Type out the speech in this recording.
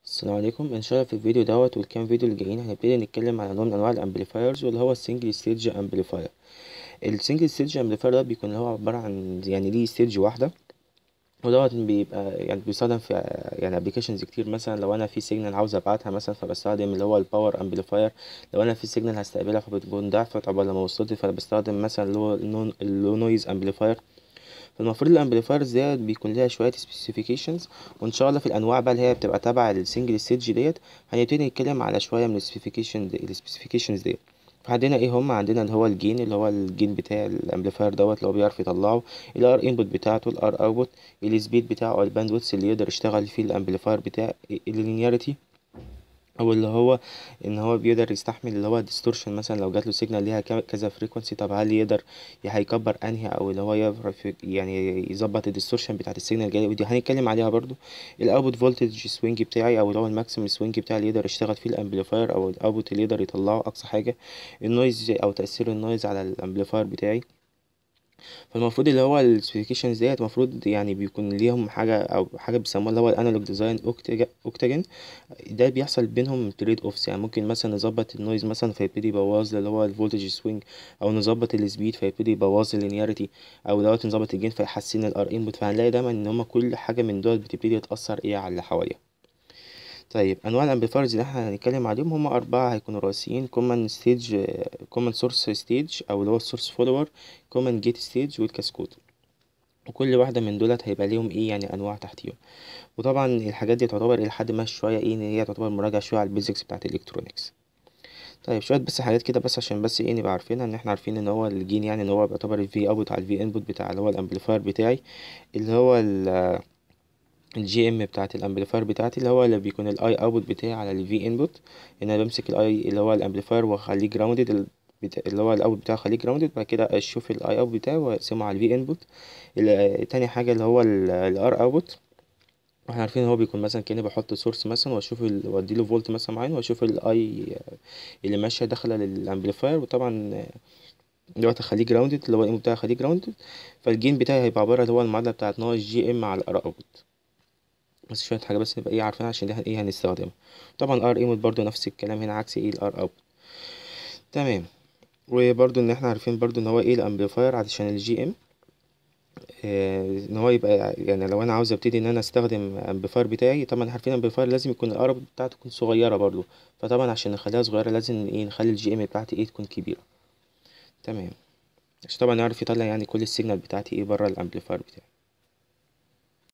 السلام عليكم ان شاء الله في الفيديو دوت والكام فيديو اللي جايين هنبتدي نتكلم على نوع من انواع الامبليفايرز واللي هو السنجل ستيج امبليفاير السنجل ستيج امبليفاير ده بيكون اللي هو عباره عن يعني ليه ستيج واحده ودوت بيبقى يعني بيستخدم في يعني ابلكيشنز كتير مثلا لو انا في سيجنال عاوز ابعتها مثلا فبستخدم اللي هو الباور امبليفاير لو انا في سيجنال هستقبلها فبتكون ضعفت عقبال لما وصلت فانا بستخدم مثلا اللي هو اللو نويز امبليفاير فالمفروض الامبليفايرز ديت بيكون ليها شويه سبيسيفيكيشنز وان شاء الله في الانواع بقى اللي هي بتبقى تبع السنجل ستيج ديت هنبتدي نتكلم على شويه من السبيسيفيكيشن السبيسيفيكيشنز ديت فعندنا ايه هم عندنا اللي هو الجين اللي هو الجين بتاع الامبليفاير دوت اللي هو بيعرف يطلعه الار انبوت بتاعته الار اوتبوت السبيد بتاعه او الباندويث اللي يقدر يشتغل فيه الامبليفاير بتاع اللينياريتي او اللي هو ان هو بيقدر يستحمل اللي هو ديستورشن مثلا لو جات له سيجنال ليها كذا فريكونسي طب هل يقدر هيكبر انهي او اللي هو يعرف يعني يظبط الديستورشن بتاعت السيجنال الجايه ودي هنتكلم عليها برضو الاوتبوت فولتج سوينج بتاعي او اللي هو الماكسيمم سوينج بتاعي اللي يقدر يشتغل فيه الامبليفاير او الاوتبوت اللي يقدر يطلعه اقصى حاجه النويز او تاثير النويز على الامبليفاير بتاعي فالمفروض اللي هو السبيسيفيكيشنز ديت المفروض يعني بيكون ليهم حاجة أو حاجة بيسموها اللي هو الانالوج ديزاين اوكتاجن ده بيحصل بينهم تريد اوفس يعني ممكن مثلا نظبط النويز مثلا فيبتدي يبوظ اللي هو الفولتج سوينج أو نظبط السبيد فيبتدي يبوظ اللينياريتي أو دوت نظبط الجين فيحسن الار انبوت فهنلاقي دايما إن هما كل حاجة من دول بتبتدي تأثر ايه على اللي حواليها طيب انواع الامبليفايرز اللي احنا هنتكلم عليهم هم اربعه هيكونوا رئيسيين كومن ستيج كومن سورس ستيج او اللي هو السورس فولور كومن جيت ستيج والكاسكود وكل واحدة من دولت هيبقى ليهم ايه يعني انواع تحتيهم وطبعا الحاجات دي تعتبر الى حد ما شويه ايه ان هي تعتبر مراجعه شويه على البيزكس بتاعه الالكترونيكس طيب شويه بس حاجات كده بس عشان بس ايه نبقى عارفينها ان احنا عارفين ان هو الجين يعني ان هو بيعتبر الفي اوتبوت على الفي انبوت بتاع اللي هو الامبليفاير بتاعي اللي هو الجي ام بتاعت الامبليفاير بتاعتي اللي هو اللي بيكون الاي اوتبوت بتاعي على الفي انبوت ان انا بمسك الاي اللي هو الامبليفاير واخليه جراوندد اللي هو الاوت بتاعه اخليه جراوندد بعد كده اشوف الاي اوت بتاعه واقسمه على الفي انبوت تاني حاجه اللي هو الار اوت احنا عارفين ان هو بيكون مثلا كاني بحط سورس مثلا واشوف واديله فولت مثلا معين واشوف الاي اللي ماشيه داخله للامبليفاير وطبعا دلوقتي اخليه جراوندد اللي هو الانبوت بتاعي اخليه جراوندد فالجين بتاعي هيبقى عباره اللي هو المعادله بتاعت ناقص جي ام على الار اوت بس شويه حاجه بس نبقى ايه عارفينها عشان دي ايه هنستخدمها طبعا الار انبوت برضو نفس الكلام هنا عكس ايه الار اوت تمام وبرضو ان احنا عارفين برضو ان هو ايه الامبليفاير علشان الجي ام آه ان هو يبقى يعني لو انا عاوز ابتدي ان انا استخدم امبليفاير بتاعي طبعا عارفين الامبليفاير لازم يكون الار بتاعته تكون صغيره برضو فطبعا عشان نخليها صغيره لازم ايه نخلي الجي ام بتاعتي ايه تكون كبيره تمام عشان طبعا يعرف يطلع يعني كل السيجنال بتاعتي ايه بره الامبليفاير بتاعي